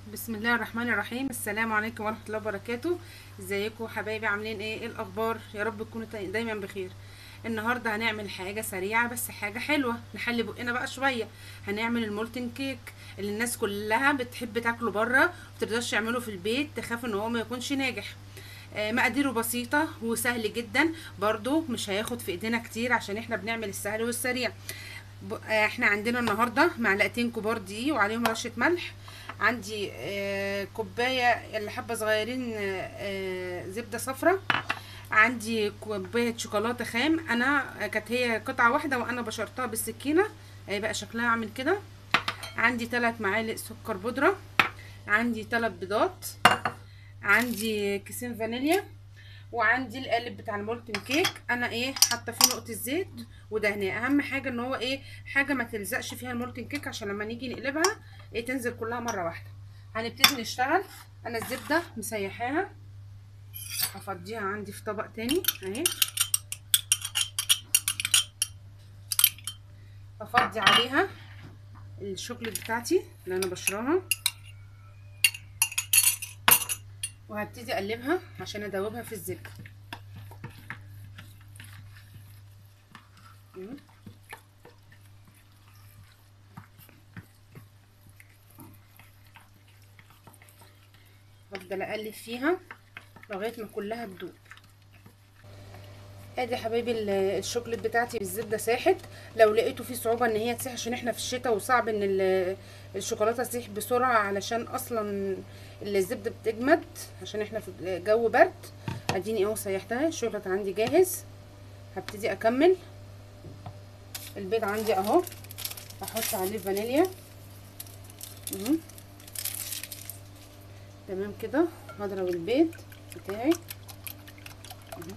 بسم الله الرحمن الرحيم السلام عليكم ورحمه الله وبركاته ازيكم حبايبي عاملين ايه ايه الاخبار يا رب تكونوا تا- دايما بخير النهارده هنعمل حاجه سريعه بس حاجه حلوه نحلي بقنا بقى شويه هنعمل المولتن كيك اللي الناس كلها بتحب تاكله بره ومترضاش يعمله في البيت تخاف ان هو ما يكونش ناجح آه، مقاديره بسيطة وسهل جدا برضو مش هياخد في ايدينا كتير عشان احنا بنعمل السهل والسريع ب- آه، احنا عندنا النهاردة معلقتين كبار دقيق وعليهم رشة ملح عندي آه، كوباية اللي حبة صغيرين آه، آه، زبدة صفرة عندي كوباية شوكولاتة خام انا آه، كانت هي قطعة واحدة وانا بشرتها بالسكينة هيبقى شكلها عامل كده عندي ثلاث معالق سكر بودرة عندي ثلاث بيضات عندي كيسين فانيليا وعندي القالب بتاع المولتن كيك انا ايه حاطه فيه نقطه زيت ودهنيه اهم حاجه ان هو ايه حاجه ما تلزقش فيها المولتن كيك عشان لما نيجي نقلبها ايه تنزل كلها مره واحده هنبتدي نشتغل انا الزبده مسيحاها هفضيها عندي في طبق تاني اهي هفضي عليها الشوكليت بتاعتي اللي انا بشرها وهبتدي اقلبها عشان ادوبها في الزبده مم. بفضل اقلب فيها لغايه ما كلها تدوب ادي يا حبايبي ال- الشوكليت بتاعتي بالزبده ساحت لو لقيتوا في صعوبه ان هي تسيح عشان احنا في الشتاء وصعب ان ال- الشوكولاته تسيح بسرعه علشان اصلا الزبده بتجمد عشان احنا في جو برد اديني اهو سيحتها الشوكولاته عندي جاهز هبتدي اكمل البيض عندي اهو احط عليه فانيليا مم. تمام كده هضرب البيض بتاعي مم.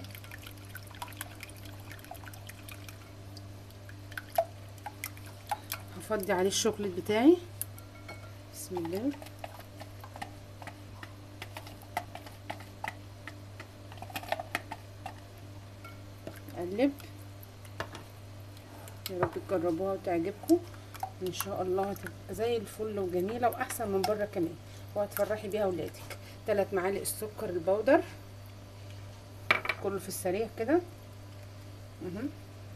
هفضي عليه الشوكليت بتاعي بسم الله اقلب يا رب تجربوها وتعجبكم ان شاء الله هتبقى زي الفل وجميله واحسن من بره كمان وهتفرحي بيها اولادك ثلاث معالق السكر البودر كله في السريع كده مهم.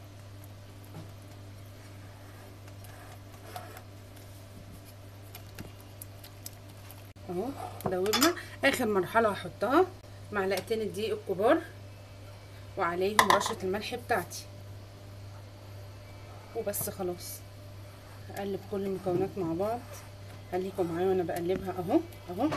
اهو دوبنا اخر مرحله هحطها معلقتين الدقيق الكبار وعليهم رشه الملح بتاعتي وبس خلاص هقلب كل المكونات مع بعض خليكم معايا وانا بقلبها اهو اهو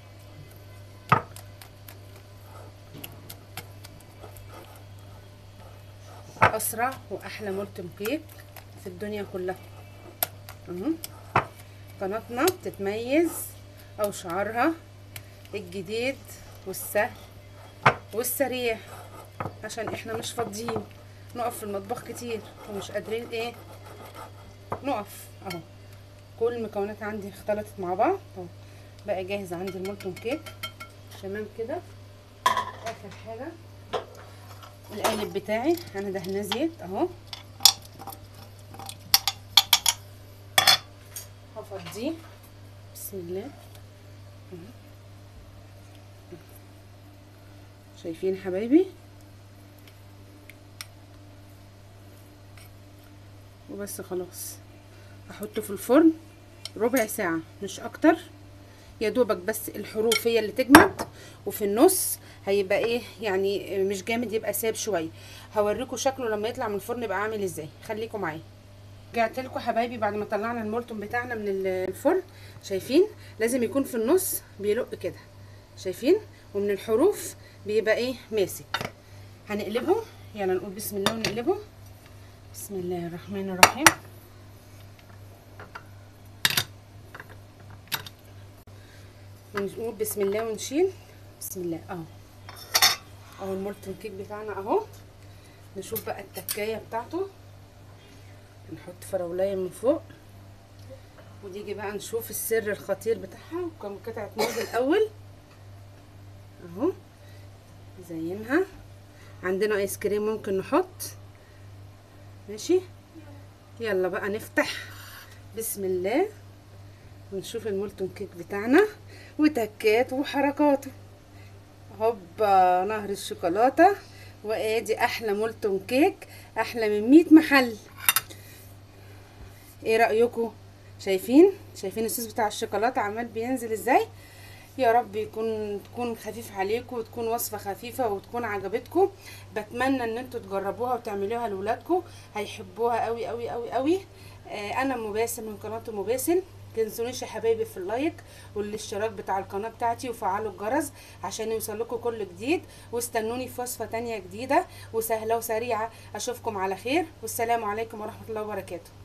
اسرع واحلى مولتن كيك في الدنيا كلها اهو قناتنا بتتميز او شعارها الجديد والسهل والسريع عشان احنا مش فاضيين نقف في المطبخ كتير ومش قادرين ايه نقف اهو كل المكونات عندي اختلطت مع بعض اهو بقى جاهز عندي المولتون كيك تمام كده اخر حاجه القالب بتاعي انا دهناه زيت اهو هفضيه بسم الله شايفين حبايبي وبس خلاص احطه في الفرن ربع ساعة مش اكتر يا دوبك بس الحروف هي اللي تجمد وفي النص هيبقى ايه يعني مش جامد يبقى ساب شويه هوريكم شكله لما يطلع من الفرن يبقى عامل ازاي خليكم معايا رجعت لكم حبايبي بعد ما طلعنا المولتون بتاعنا من الفرن شايفين لازم يكون في النص بيلق كده شايفين ومن الحروف بيبقى ايه ماسك هنقلبه يلا نقول بسم الله ونقلبه بسم الله الرحمن الرحيم ونقول بسم الله ونشيل بسم الله اهو اهو المولتون كيك بتاعنا اهو نشوف بقى التكايه بتاعته نحط فراولايه من فوق ونيجي بقى نشوف السر الخطير بتاعها كم قطعه موز الاول اهو زينها عندنا ايس كريم ممكن نحط ماشي يلا بقى نفتح بسم الله ونشوف المولتون كيك بتاعنا وتكات وحركاته هوبا نهر الشوكولاته وادي احلى مولتون كيك احلى من 100 محل ايه رايكم شايفين شايفين الصوص بتاع الشوكولاته عمال بينزل ازاي يا رب يكون تكون خفيف عليكم وتكون وصفه خفيفه وتكون عجبتكم بتمنى ان انتوا تجربوها وتعملوها لاولادكم هيحبوها قوي قوي قوي قوي آه انا مباسم من قناه مباسم تنسونيش يا حبايبي في اللايك والاشتراك بتاع القناه بتاعتي وفعلوا الجرس عشان يوصلكوا كل جديد واستنوني في وصفه تانية جديده وسهله وسريعه اشوفكم على خير والسلام عليكم ورحمه الله وبركاته